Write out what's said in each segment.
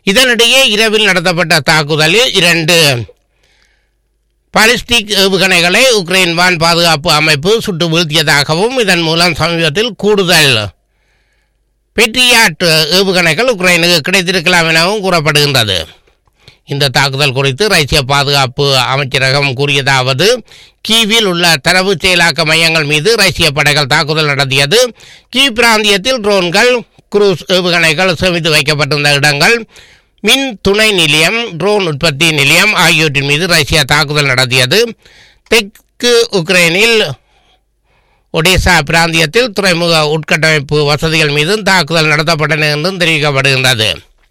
இதனிடையே இரவில் நடத்தப்பட்ட தாக்குதலில் இரண்டு பாலிஸ்டிக் ஏவுகணைகளை உக்ரைன் வான் பாதுகாப்பு அமைப்பு சுட்டு வீழ்த்தியதாகவும் இதன் மூலம் சமீபத்தில் கூடுதல் பெட்ரியாட் ஏவுகணைகள் உக்ரைனுக்கு கிடைத்திருக்கலாம் எனவும் கூறப்படுகின்றது இந்த தாக்குதல் குறித்து ரஷ்ய பாதுகாப்பு அமைச்சரகம் கூறியதாவது கீவில் உள்ள தரவு செயலாக்க மையங்கள் மீது ரஷ்ய படைகள் தாக்குதல் நடத்தியது கீ பிராந்தியத்தில் ட்ரோன்கள் குரூஸ் ஏவுகணைகள் சேமித்து வைக்கப்பட்டிருந்த இடங்கள் மின் துணை நிலையம் ட்ரோன் உற்பத்தி நிலையம் ஆகியவற்றின் மீது ரஷ்யா தாக்குதல் நடத்தியது தெற்கு உக்ரைனில் ஒடிசா பிராந்தியத்தில் துறைமுக உட்கட்டமைப்பு வசதிகள் மீதும் தாக்குதல் நடத்தப்பட்டன என்றும் தெரிவிக்கப்படுகின்றது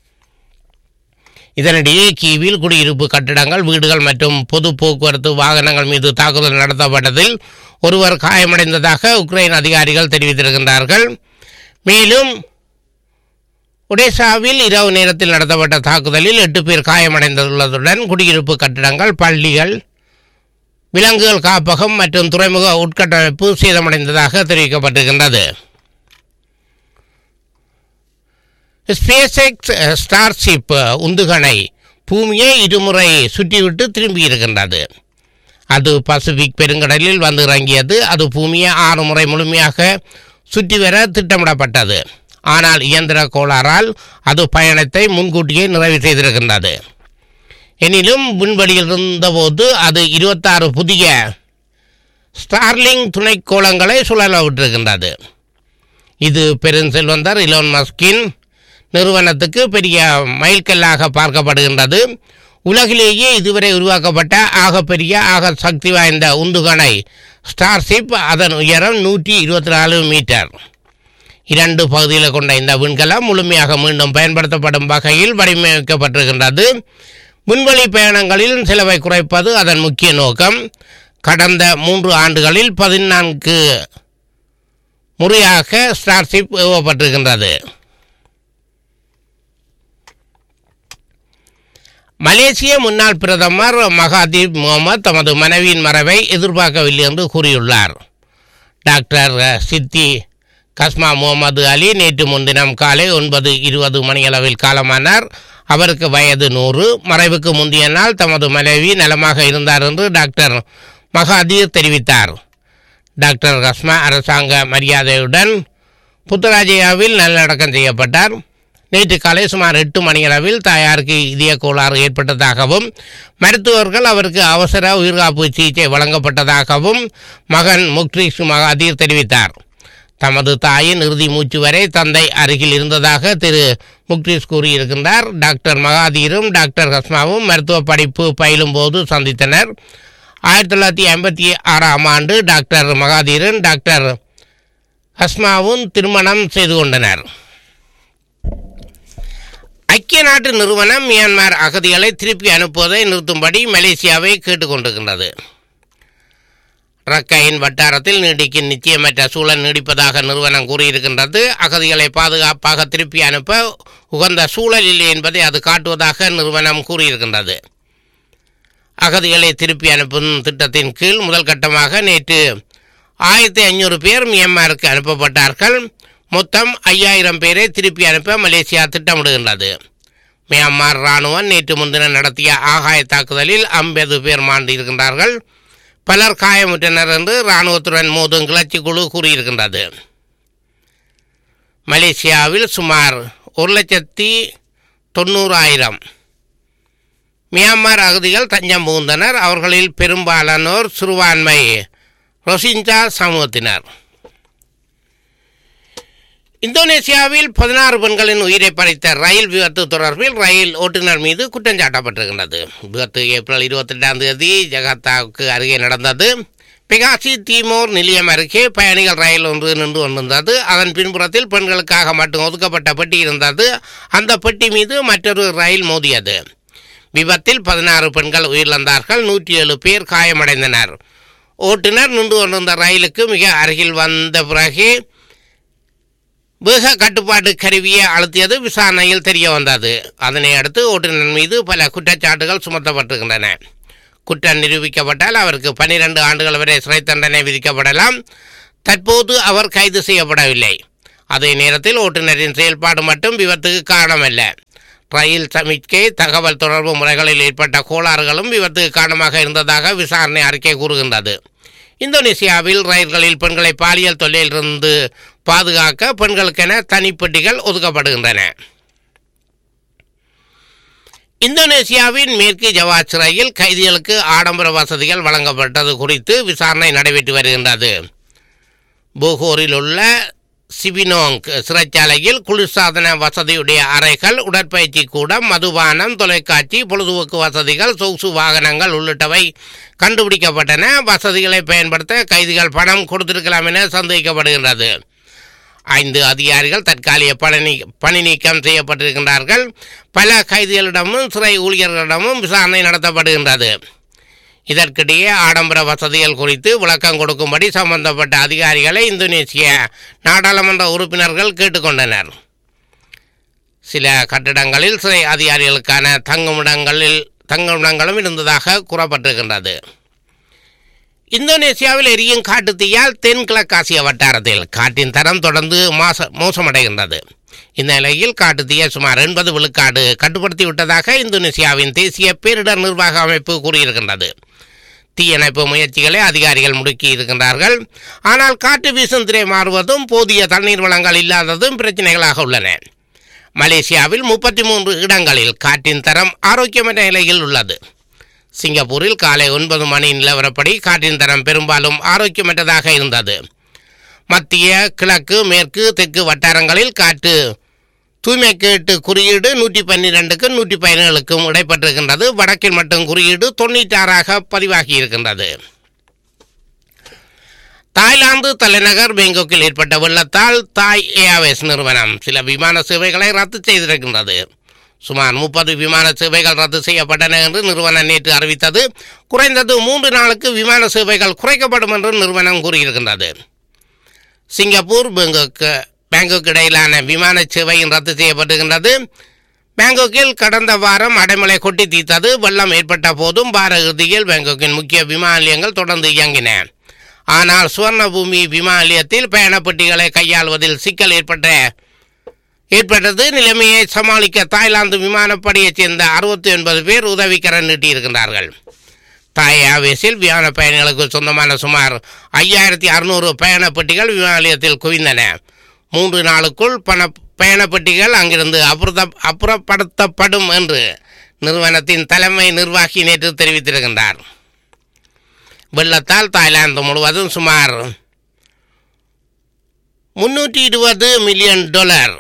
இதனிடையே கீவில் குடியிருப்பு கட்டிடங்கள் வீடுகள் மற்றும் பொது போக்குவரத்து வாகனங்கள் மீது தாக்குதல் நடத்தப்பட்டதில் ஒருவர் காயமடைந்ததாக உக்ரைன் அதிகாரிகள் தெரிவித்திருக்கின்றார்கள் மேலும் ஒடிசாவில் இரவு நேரத்தில் நடத்தப்பட்ட தாக்குதலில் எட்டு பேர் காயமடைந்துள்ளதுடன் குடியிருப்பு கட்டிடங்கள் பள்ளிகள் விலங்குகள் காப்பகம் மற்றும் துறைமுக உட்கட்டமைப்பு சேதமடைந்ததாக தெரிவிக்கப்பட்டிருக்கின்றது ஸ்பேஸ்எக்ஸ் ஸ்டார்ஷிப் உந்துகணை பூமியை இருமுறை சுற்றிவிட்டு திரும்பியிருக்கின்றது அது பசிபிக் பெருங்கடலில் வந்து இறங்கியது அது பூமியை ஆறு முறை முழுமையாக சுற்றி வர திட்டமிடப்பட்டது ஆனால் இயந்திர கோளாறால் அது பயணத்தை முன்கூட்டியே நிறைவு செய்திருக்கின்றது எனினும் விண்வெளியில் இருந்தபோது அது இருபத்தாறு புதிய ஸ்டார்லிங் துணைக்கோளங்களை சுழல விட்டிருக்கின்றது இது பெருஞ்செல்வந்தர் இலோன் மஸ்கின் நிறுவனத்துக்கு பெரிய மைல்கல்லாக பார்க்கப்படுகின்றது உலகிலேயே இதுவரை உருவாக்கப்பட்ட ஆகப்பெரிய ஆக சக்தி வாய்ந்த உந்துகணை ஸ்டார்ஷிப் அதன் உயரம் நூற்றி இருபத்தி நாலு மீட்டர் இரண்டு பகுதிகளை கொண்ட இந்த விண்கலம் முழுமையாக மீண்டும் பயன்படுத்தப்படும் வகையில் வடிவமைக்கப்பட்டிருக்கின்றது விண்வெளி பயணங்களில் செலவை குறைப்பது அதன் முக்கிய நோக்கம் கடந்த மூன்று ஆண்டுகளில் பதினான்கு முறையாக ஸ்டார்ஷிப் ஏவப்பட்டிருக்கின்றது மலேசிய முன்னாள் பிரதமர் மகாதீர் முகமது தமது மனைவியின் மறைவை எதிர்பார்க்கவில்லை என்று கூறியுள்ளார் டாக்டர் சித்தி கஸ்மா முகமது அலி நேற்று முன்தினம் காலை ஒன்பது இருபது மணியளவில் காலமானார் அவருக்கு வயது நூறு மறைவுக்கு முந்தைய நாள் தமது மனைவி நலமாக இருந்தார் என்று டாக்டர் மகாதீர் தெரிவித்தார் டாக்டர் கஸ்மா அரசாங்க மரியாதையுடன் புத்தராஜயாவில் நல்லடக்கம் செய்யப்பட்டார் நேற்று காலை சுமார் எட்டு மணியளவில் தாயாருக்கு இதய கோளாறு ஏற்பட்டதாகவும் மருத்துவர்கள் அவருக்கு அவசர உயிர்காப்பு சிகிச்சை வழங்கப்பட்டதாகவும் மகன் முக்ரிஷ் மகாதீர் தெரிவித்தார் தமது தாயின் இறுதி மூச்சு வரை தந்தை அருகில் இருந்ததாக திரு முக்ரிஷ் கூறியிருக்கின்றார் டாக்டர் மகாதீரும் டாக்டர் ஹஸ்மாவும் மருத்துவ படிப்பு பயிலும் போது சந்தித்தனர் ஆயிரத்தி தொள்ளாயிரத்தி ஐம்பத்தி ஆறாம் ஆண்டு டாக்டர் மகாதீரன் டாக்டர் ஹஸ்மாவும் திருமணம் செய்து கொண்டனர் ஐக்கிய நாட்டு நிறுவனம் மியான்மர் அகதிகளை திருப்பி அனுப்புவதை நிறுத்தும்படி மலேசியாவை கேட்டுக்கொண்டிருக்கின்றது ரக்கையின் வட்டாரத்தில் நீடிக்கும் நிச்சயமற்ற சூழல் நீடிப்பதாக நிறுவனம் கூறியிருக்கின்றது அகதிகளை பாதுகாப்பாக திருப்பி அனுப்ப உகந்த சூழல் இல்லை என்பதை அது காட்டுவதாக நிறுவனம் கூறியிருக்கின்றது அகதிகளை திருப்பி அனுப்பும் திட்டத்தின் கீழ் முதல் கட்டமாக நேற்று ஆயிரத்தி ஐநூறு பேர் மியான்மருக்கு அனுப்பப்பட்டார்கள் மொத்தம் ஐயாயிரம் பேரை திருப்பி அனுப்ப மலேசியா திட்டமிடுகின்றது மியான்மர் இராணுவம் நேற்று முன்தினம் நடத்திய ஆகாய தாக்குதலில் ஐம்பது பேர் மாண்டிருக்கின்றார்கள் பலர் காயமுற்றனர் என்று இராணுவத்துடன் மோதும் கிளர்ச்சி குழு கூறியிருக்கின்றது மலேசியாவில் சுமார் ஒரு லட்சத்தி தொண்ணூறாயிரம் மியான்மர் அகதிகள் தஞ்சம் புகுந்தனர் அவர்களில் பெரும்பாலானோர் சிறுபான்மை ரொசிஞ்சா சமூகத்தினர் இந்தோனேசியாவில் பதினாறு பெண்களின் உயிரை பறித்த ரயில் விபத்து தொடர்பில் ரயில் ஓட்டுநர் மீது குற்றம் சாட்டப்பட்டிருக்கின்றது விபத்து ஏப்ரல் இருபத்தி ரெண்டாம் தேதி ஜகாத்தாவுக்கு அருகே நடந்தது பெகாசி தீமோர் நிலையம் அருகே பயணிகள் ரயில் ஒன்று நின்று கொண்டிருந்தது அதன் பின்புறத்தில் பெண்களுக்காக மட்டும் ஒதுக்கப்பட்ட பெட்டி இருந்தது அந்த பெட்டி மீது மற்றொரு ரயில் மோதியது விபத்தில் பதினாறு பெண்கள் உயிரிழந்தார்கள் நூற்றி ஏழு பேர் காயமடைந்தனர் ஓட்டுநர் நின்று கொண்டிருந்த ரயிலுக்கு மிக அருகில் வந்த பிறகு வேக கட்டுப்பாட்டு கருவியை அழுத்தியது விசாரணையில் தெரிய வந்தது அதனை அடுத்து ஓட்டுநர் மீது பல குற்றச்சாட்டுகள் சுமத்தப்பட்டிருக்கின்றன குற்றம் நிரூபிக்கப்பட்டால் அவருக்கு பன்னிரண்டு ஆண்டுகள் வரை சிறை தண்டனை விதிக்கப்படலாம் தற்போது அவர் கைது செய்யப்படவில்லை அதே நேரத்தில் ஓட்டுநரின் செயல்பாடு மட்டும் விபத்துக்கு காரணமல்ல ரயில் சமிக்கை தகவல் தொடர்பு முறைகளில் ஏற்பட்ட கோளாறுகளும் விபத்துக்கு காரணமாக இருந்ததாக விசாரணை அறிக்கை கூறுகின்றது இந்தோனேசியாவில் ரயில்களில் பெண்களை பாலியல் தொல்லையிலிருந்து பாதுகாக்க பெண்களுக்கென தனிப்பெட்டிகள் ஒதுக்கப்படுகின்றன இந்தோனேசியாவின் மேற்கு ஜவா சிறையில் கைதிகளுக்கு ஆடம்பர வசதிகள் வழங்கப்பட்டது குறித்து விசாரணை நடைபெற்று வருகின்றது போகோரில் உள்ள சிபினோங் சிறைச்சாலையில் குளிர்சாதன வசதியுடைய அறைகள் உடற்பயிற்சி கூடம் மதுபானம் தொலைக்காட்சி பொழுதுபோக்கு வசதிகள் சொகுசு வாகனங்கள் உள்ளிட்டவை கண்டுபிடிக்கப்பட்டன வசதிகளை பயன்படுத்த கைதிகள் பணம் கொடுத்திருக்கலாம் என சந்தேகிக்கப்படுகின்றது ஐந்து அதிகாரிகள் தற்காலிக பணி பணி நீக்கம் செய்யப்பட்டிருக்கின்றார்கள் பல கைதிகளிடமும் சிறை ஊழியர்களிடமும் விசாரணை நடத்தப்படுகின்றது இதற்கிடையே ஆடம்பர வசதிகள் குறித்து விளக்கம் கொடுக்கும்படி சம்பந்தப்பட்ட அதிகாரிகளை இந்தோனேசிய நாடாளுமன்ற உறுப்பினர்கள் கேட்டுக்கொண்டனர் சில கட்டிடங்களில் சிறை அதிகாரிகளுக்கான தங்குமிடங்களில் தங்குமிடங்களும் இருந்ததாக கூறப்பட்டிருக்கின்றது இந்தோனேசியாவில் எரியும் காட்டுத்தீயால் தென்கிழக்காசிய வட்டாரத்தில் காட்டின் தரம் தொடர்ந்து மாச மோசமடைகின்றது இந்த நிலையில் காட்டுத்தீயை சுமார் எண்பது விழுக்காடு கட்டுப்படுத்தி விட்டதாக இந்தோனேசியாவின் தேசிய பேரிடர் நிர்வாக அமைப்பு கூறியிருக்கின்றது தீயணைப்பு முயற்சிகளை அதிகாரிகள் முடுக்கி இருக்கின்றார்கள் ஆனால் காட்டு வீசும் திரை மாறுவதும் போதிய தண்ணீர் வளங்கள் இல்லாததும் பிரச்சனைகளாக உள்ளன மலேசியாவில் முப்பத்தி மூன்று இடங்களில் காற்றின் தரம் ஆரோக்கியமற்ற நிலையில் உள்ளது சிங்கப்பூரில் காலை ஒன்பது மணி நிலவரப்படி காற்றின் தரம் பெரும்பாலும் ஆரோக்கியமற்றதாக இருந்தது மத்திய கிழக்கு மேற்கு தெற்கு வட்டாரங்களில் காற்று தூய்மை கேட்டு குறியீடு நூற்றி பன்னிரெண்டுக்கும் நூற்றி பதினேழுக்கும் இடைப்பட்டிருக்கின்றது வடக்கில் மட்டும் குறியீடு தொண்ணூற்றாறாக பதிவாகி இருக்கின்றது தாய்லாந்து தலைநகர் பேங்காக்கில் ஏற்பட்ட வெள்ளத்தால் தாய் ஏர்வேஸ் நிறுவனம் சில விமான சேவைகளை ரத்து செய்திருக்கின்றது சுமார் முப்பது விமான சேவைகள் ரத்து செய்யப்பட்டன என்று நிறுவனம் நேற்று அறிவித்தது குறைந்தது மூன்று நாளுக்கு விமான சேவைகள் குறைக்கப்படும் என்று நிறுவனம் கூறியிருக்கின்றது சிங்கப்பூர் பேங்காக் பேங்காக் இடையிலான விமான சேவையும் ரத்து செய்யப்பட்டிருக்கின்றது பேங்காக்கில் கடந்த வாரம் அடைமழை கொட்டி தீர்த்தது வெள்ளம் ஏற்பட்ட போதும் வார இறுதியில் பேங்காக்கின் முக்கிய விமான நிலையங்கள் தொடர்ந்து இயங்கின ஆனால் சுவர்ணபூமி விமான நிலையத்தில் பயணப்பெட்டிகளை கையாள்வதில் சிக்கல் ஏற்பட்ட ஏற்பட்டது நிலைமையை சமாளிக்க தாய்லாந்து விமானப்படையைச் சேர்ந்த அறுபத்தி ஒன்பது பேர் உதவிக்கரம் நீட்டியிருக்கின்றார்கள் தாய் ஏர்வேஸில் விமான பயணிகளுக்கு சொந்தமான சுமார் ஐயாயிரத்தி அறுநூறு பயணப்பெட்டிகள் விமான நிலையத்தில் குவிந்தன மூன்று நாளுக்குள் பண பயணப்பெட்டிகள் அங்கிருந்து அப்புறத அப்புறப்படுத்தப்படும் என்று நிறுவனத்தின் தலைமை நிர்வாகி நேற்று தெரிவித்திருக்கின்றார் வெள்ளத்தால் தாய்லாந்து முழுவதும் சுமார் முன்னூற்றி இருபது மில்லியன் டாலர்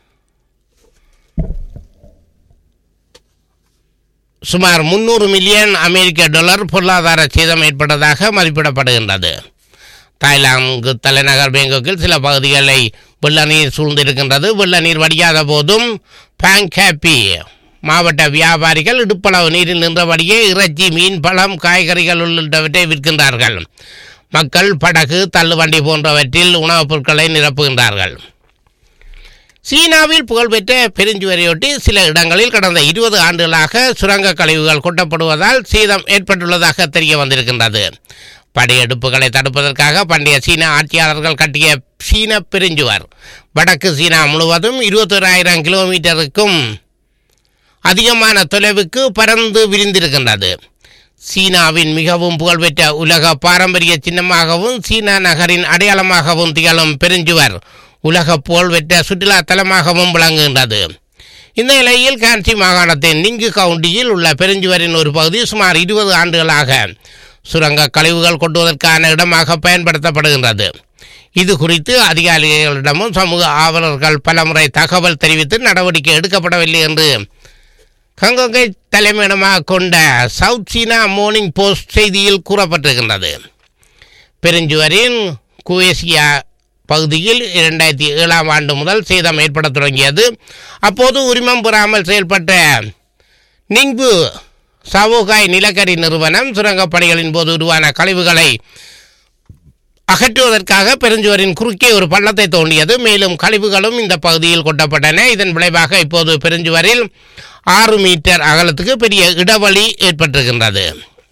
சுமார் முந்நூறு மில்லியன் அமெரிக்க டாலர் பொருளாதார சேதம் ஏற்பட்டதாக மதிப்பிடப்படுகின்றது தாய்லாந்து தலைநகர் பேங்காக்கில் சில பகுதிகளை வெள்ள நீர் சூழ்ந்திருக்கின்றது வெள்ள நீர் வடியாத போதும் பேங்காப்பி மாவட்ட வியாபாரிகள் இடுப்பளவு நீரில் நின்றபடியே இறைச்சி மீன் பழம் காய்கறிகள் உள்ளிட்டவற்றை விற்கின்றார்கள் மக்கள் படகு தள்ளுவண்டி போன்றவற்றில் உணவுப் பொருட்களை நிரப்புகின்றார்கள் சீனாவில் புகழ்பெற்ற பெருஞ்சுவரையொட்டி சில இடங்களில் கடந்த இருபது ஆண்டுகளாக சுரங்க கழிவுகள் கொட்டப்படுவதால் சேதம் ஏற்பட்டுள்ளதாக தெரிய வந்திருக்கின்றது படையெடுப்புகளை தடுப்பதற்காக பண்டைய சீன ஆட்சியாளர்கள் கட்டிய சீன பெருஞ்சுவர் வடக்கு சீனா முழுவதும் இருபத்தோராயிரம் கிலோமீட்டருக்கும் அதிகமான தொலைவுக்கு பறந்து விரிந்திருக்கின்றது சீனாவின் மிகவும் புகழ்பெற்ற உலக பாரம்பரிய சின்னமாகவும் சீனா நகரின் அடையாளமாகவும் திகழும் பெருஞ்சுவர் உலக புகழ்பெற்ற சுற்றுலா தலமாகவும் விளங்குகின்றது இந்த நிலையில் கான்சி மாகாணத்தின் நிங்கு கவுண்டியில் உள்ள பெருஞ்சுவரின் ஒரு பகுதி சுமார் இருபது ஆண்டுகளாக சுரங்க கழிவுகள் கொட்டுவதற்கான இடமாக பயன்படுத்தப்படுகின்றது இது குறித்து அதிகாரிகளிடமும் சமூக ஆவலர்கள் பலமுறை தகவல் தெரிவித்து நடவடிக்கை எடுக்கப்படவில்லை என்று ஹாங்காங்கை தலைமையிடமாக கொண்ட சவுத் சீனா மார்னிங் போஸ்ட் செய்தியில் கூறப்பட்டிருக்கின்றது பெருஞ்சுவரின் குவேசியா பகுதியில் இரண்டாயிரத்தி ஏழாம் ஆண்டு முதல் சேதம் ஏற்பட தொடங்கியது அப்போது உரிமம் பெறாமல் செயல்பட்ட நிங்பு சவோகாய் நிலக்கரி நிறுவனம் சுரங்கப் பணிகளின் போது உருவான கழிவுகளை அகற்றுவதற்காக பெருஞ்சுவரின் குறுக்கே ஒரு பள்ளத்தை தோண்டியது மேலும் கழிவுகளும் இந்த பகுதியில் கொட்டப்பட்டன இதன் விளைவாக இப்போது பெருஞ்சுவரில் ஆறு மீட்டர் அகலத்துக்கு பெரிய இடவழி ஏற்பட்டிருக்கின்றது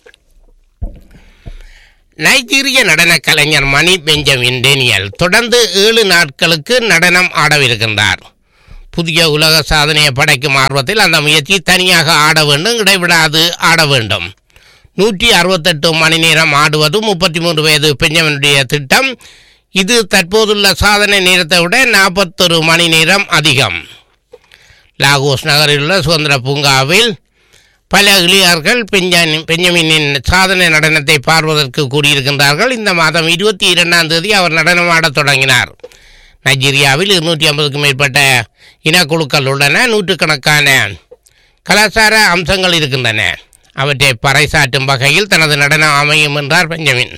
நைஜீரிய நடன கலைஞர் மணி பெஞ்சமின் டேனியல் தொடர்ந்து ஏழு நாட்களுக்கு நடனம் ஆடவிருக்கின்றார் புதிய உலக சாதனையை படைக்கும் ஆர்வத்தில் அந்த முயற்சி தனியாக ஆட வேண்டும் இடைவிடாது ஆட வேண்டும் நூற்றி அறுபத்தெட்டு மணி நேரம் ஆடுவது முப்பத்தி மூன்று வயது பெஞ்சமனுடைய திட்டம் இது தற்போதுள்ள சாதனை நேரத்தை விட நாற்பத்தொரு மணி நேரம் அதிகம் லாகோஸ் நகரில் உள்ள சுதந்திர பூங்காவில் பல இளைஞர்கள் பெஞ்சமின் பெஞ்சமினின் சாதனை நடனத்தை பார்ப்பதற்கு கூடியிருக்கின்றார்கள் இந்த மாதம் இருபத்தி இரண்டாம் தேதி அவர் நடனமாடத் தொடங்கினார் நைஜீரியாவில் இருநூற்றி ஐம்பதுக்கும் மேற்பட்ட இனக்குழுக்கள் உள்ளன நூற்றுக்கணக்கான கலாச்சார அம்சங்கள் இருக்கின்றன அவற்றை பறைசாற்றும் வகையில் தனது நடனம் அமையும் என்றார் பெஞ்சமின்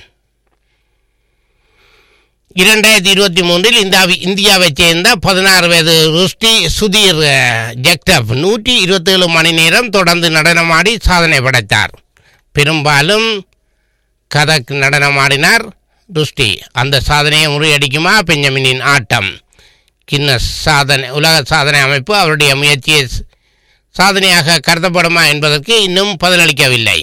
இரண்டாயிரத்தி இருபத்தி மூன்றில் இந்தியாவி இந்தியாவைச் சேர்ந்த பதினாறு வயது ருஷ்டி சுதீர் அஹ், ஜெக்டப் நூற்றி இருபத்தேழு மணி நேரம் தொடர்ந்து நடனமாடி சாதனை படைத்தார் பெரும்பாலும் கதக் நடனமாடினார் ருஷ்டி அந்த சாதனையை முறியடிக்குமா பெஞ்சமினின் ஆட்டம் கின்னஸ் சாதனை உலக சாதனை அமைப்பு அவருடைய முயற்சியை ஸ்- சாதனையாக கருதப்படுமா என்பதற்கு இன்னும் பதிலளிக்கவில்லை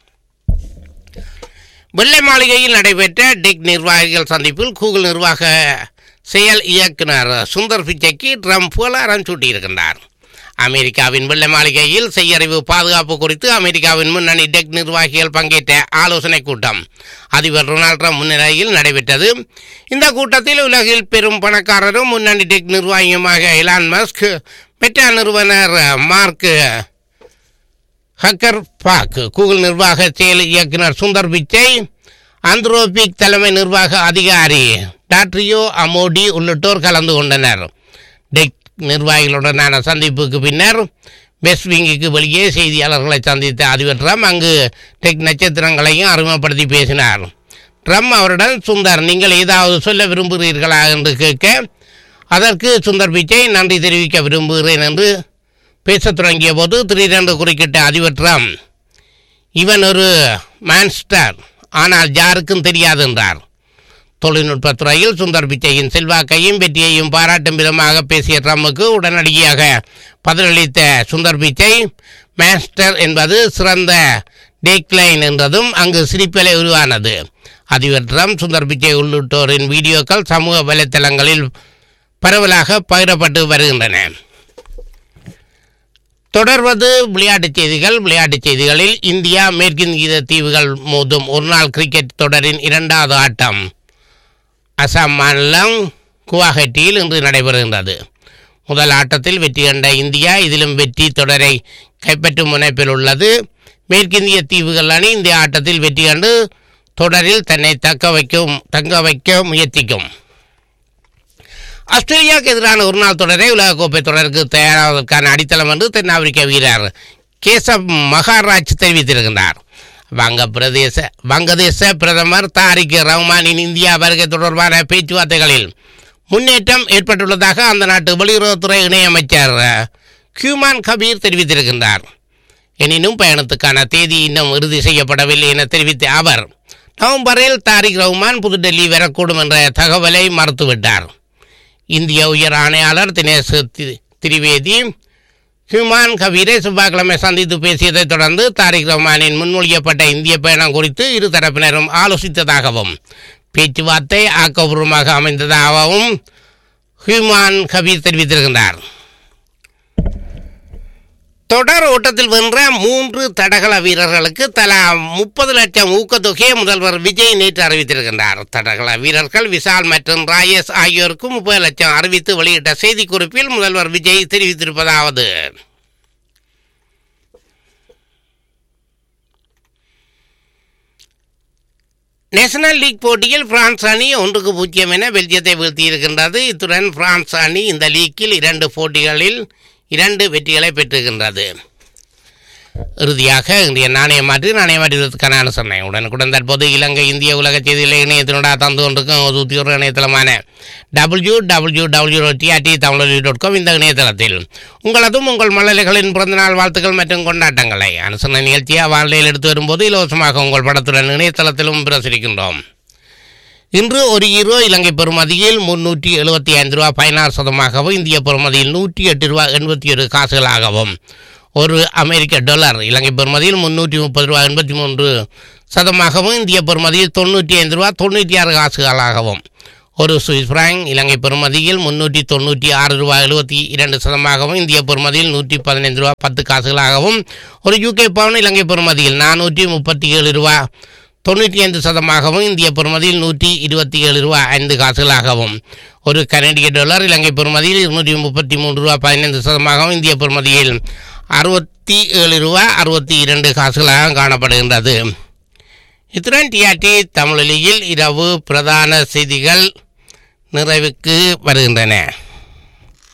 வெள்ளை மாளிகையில் நடைபெற்ற டெக் நிர்வாகிகள் சந்திப்பில் கூகுள் நிர்வாக செயல் இயக்குனர் சுந்தர் பிச்சைக்கு ட்ரம்ப் புகழாரம் சூட்டியிருக்கின்றார் அமெரிக்காவின் வெள்ளை மாளிகையில் செய்யறிவு பாதுகாப்பு குறித்து அமெரிக்காவின் முன்னணி டெக் நிர்வாகிகள் பங்கேற்ற ஆலோசனை கூட்டம் அதிபர் டொனால்ட் ட்ரம்ப் முன்னிலையில் நடைபெற்றது இந்த கூட்டத்தில் உலகில் பெரும் பணக்காரரும் முன்னணி டெக் நிர்வாகியுமாக எலான் மஸ்க் மெட்டா நிறுவனர் மார்க் ஹக்கர் பாக் கூகுள் நிர்வாக செயல் இயக்குனர் சுந்தர் பிச்சை ஆந்த்ரோபிக் தலைமை நிர்வாக அதிகாரி டாட்ரியோ அமோடி உள்ளிட்டோர் கலந்து கொண்டனர் டெக் நிர்வாகிகளுடனான சந்திப்புக்கு பின்னர் வெஸ்ட் விங்குக்கு வெளியே செய்தியாளர்களை சந்தித்த அதிபர் ட்ரம்ப் அங்கு டெக் நட்சத்திரங்களையும் அறிமுகப்படுத்தி பேசினார் ட்ரம்ப் அவருடன் சுந்தர் நீங்கள் ஏதாவது சொல்ல விரும்புகிறீர்களா என்று கேட்க அதற்கு சுந்தர் பிச்சை நன்றி தெரிவிக்க விரும்புகிறேன் என்று பேசத் தொடங்கிய போது திடீரென்று குறுக்கிட்ட அதிபர் ட்ரம்ப் இவன் ஒரு மான்ஸ்டர் ஆனால் யாருக்கும் தெரியாது என்றார் தொழில்நுட்பத் துறையில் சுந்தர் பிச்சையின் செல்வாக்கையும் வெற்றியையும் பாராட்டும் விதமாக பேசிய ட்ரம்புக்கு உடனடியாக பதிலளித்த சுந்தர் பிச்சை மாஸ்டர் என்பது சிறந்த டேக்லைன் என்றதும் அங்கு சிரிப்பலை உருவானது அதிபர் ட்ரம்ப் சுந்தர் பிச்சை உள்ளிட்டோரின் வீடியோக்கள் சமூக வலைத்தளங்களில் பரவலாக பகிரப்பட்டு வருகின்றன தொடர்வது விளையாட்டுச் செய்திகள் விளையாட்டுச் செய்திகளில் இந்தியா மேற்கிந்திய தீவுகள் மோதும் ஒருநாள் கிரிக்கெட் தொடரின் இரண்டாவது ஆட்டம் அசாம் மாநிலம் குவாஹட்டியில் இன்று நடைபெறுகின்றது முதல் ஆட்டத்தில் வெற்றி கண்ட இந்தியா இதிலும் வெற்றி தொடரை கைப்பற்றும் முனைப்பில் உள்ளது மேற்கிந்திய தீவுகள் அணி இந்த ஆட்டத்தில் வெற்றி கண்டு தொடரில் தன்னை தக்க வைக்கும் தங்க வைக்க முயற்சிக்கும் ஆஸ்திரேலியாவுக்கு எதிரான ஒருநாள் தொடரை உலகக்கோப்பை தொடருக்கு தயாராவதற்கான அடித்தளம் என்று தென்னாப்பிரிக்க வீரர் கேசப் மகாராஜ் தெரிவித்திருக்கின்றார் வங்க பிரதேச வங்கதேச பிரதமர் தாரிக் ரஹ்மானின் இந்தியா வருகை தொடர்பான பேச்சுவார்த்தைகளில் முன்னேற்றம் ஏற்பட்டுள்ளதாக அந்த நாட்டு வெளியுறவுத்துறை இணையமைச்சர் கியூமான் கபீர் தெரிவித்திருக்கின்றார் எனினும் பயணத்துக்கான தேதி இன்னும் இறுதி செய்யப்படவில்லை என தெரிவித்த அவர் நவம்பரில் தாரிக் ரஹ்மான் புதுடெல்லி வரக்கூடும் என்ற தகவலை மறுத்துவிட்டார் இந்திய உயர் ஆணையாளர் தினேஷ் தி- திரிவேதி ஹியூமான் கபீரை செவ்வாய்க்கிழமை சந்தித்து பேசியதைத் தொடர்ந்து தாரிக் ரஹ்மானின் முன்மொழியப்பட்ட இந்திய பயணம் குறித்து இரு தரப்பினரும் ஆலோசித்ததாகவும் பேச்சுவார்த்தை ஆக்கப்பூர்வமாக அமைந்ததாகவும் ஹியூமான் கபீர் தெரிவித்திருக்கின்றார் தொடர் ஓட்டத்தில் வென்ற மூன்று தடகள வீரர்களுக்கு தலா முப்பது லட்சம் ஊக்கத்தொகையை முதல்வர் விஜய் நேற்று அறிவித்திருக்கின்றார் தடகள வீரர்கள் விஷால் மற்றும் ராயேஷ் ஆகியோருக்கு முப்பது லட்சம் அறிவித்து வெளியிட்ட செய்திக்குறிப்பில் முதல்வர் விஜய் தெரிவித்திருப்பதாவது நேஷனல் லீக் போட்டியில் பிரான்ஸ் அணி ஒன்றுக்கு பூஜ்ஜியம் என பெல்ஜியத்தை வீழ்த்தியிருக்கின்றது இத்துடன் பிரான்ஸ் அணி இந்த லீக்கில் இரண்டு போட்டிகளில் இரண்டு வெற்றிகளை பெற்றிருக்கின்றது இறுதியாக இந்திய நாணய மாற்றி நாணய மாற்றுவதற்கான அனுசரணை உடனுக்குடன் தற்போது இலங்கை இந்திய உலக செய்திகளை இணையத்தினோட தந்து கொண்டிருக்கும் ஒரு உத்தியோக இணையதளமான W W W DRT Tamil dot com இந்த இணையதளத்தில் உங்களதும் உங்கள் மழலைகளின் பிறந்தநாள் வாழ்த்துக்கள் மற்றும் கொண்டாட்டங்களை அனுசரணை நிகழ்ச்சியாக வானிலையில் எடுத்து வரும்போது இலவசமாக உங்கள் படத்துடன் இணையதளத்திலும் பிரசுரிக்கின்றோம் இன்று ஒரு ஈரோ இலங்கை பெறுமதியில் முன்னூற்றி எழுபத்தி ஐந்து ரூபா பதினாறு சதமாகவும் இந்திய பெறுமதியில் நூற்றி எட்டு ரூபா எண்பத்தி ஒரு காசுகளாகவும் ஒரு அமெரிக்க டாலர் இலங்கை பெறுமதியில் முன்னூற்றி முப்பது ரூபா எண்பத்தி மூன்று சதமாகவும் இந்திய பெறுமதியில் தொண்ணூற்றி ஐந்து ரூபா தொண்ணூற்றி ஆறு காசுகளாகவும் ஒரு சுவிஸ் பிராங்க் இலங்கை பெறுமதியில் முன்னூற்றி தொண்ணூற்றி ஆறு ரூபாய் எழுபத்தி இரண்டு சதமாகவும் இந்திய பெறுமதியில் நூற்றி பதினைந்து ரூபாய் பத்து காசுகளாகவும் ஒரு யூகே பவுன் இலங்கை பெறுமதியில் நானூற்றி முப்பத்தி ஏழு ரூபாய் தொண்ணூற்றி ஐந்து சதமாகவும் இந்திய பெறுமதியில் நூற்றி இருபத்தி ஏழு ரூபாய் ஐந்து காசுகளாகவும் ஒரு கனடிய டாலர் இலங்கை பெறுமதியில் இருநூற்றி முப்பத்தி மூன்று ரூபாய் பதினைந்து சதமாகவும் இந்திய பெறுமதியில் அறுபத்தி ஏழு ரூபாய் அறுபத்தி இரண்டு காசுகளாக காணப்படுகின்றது இத்துடன் டிஆர்டி தமிழொலியில் இரவு பிரதான செய்திகள் நிறைவுக்கு வருகின்றன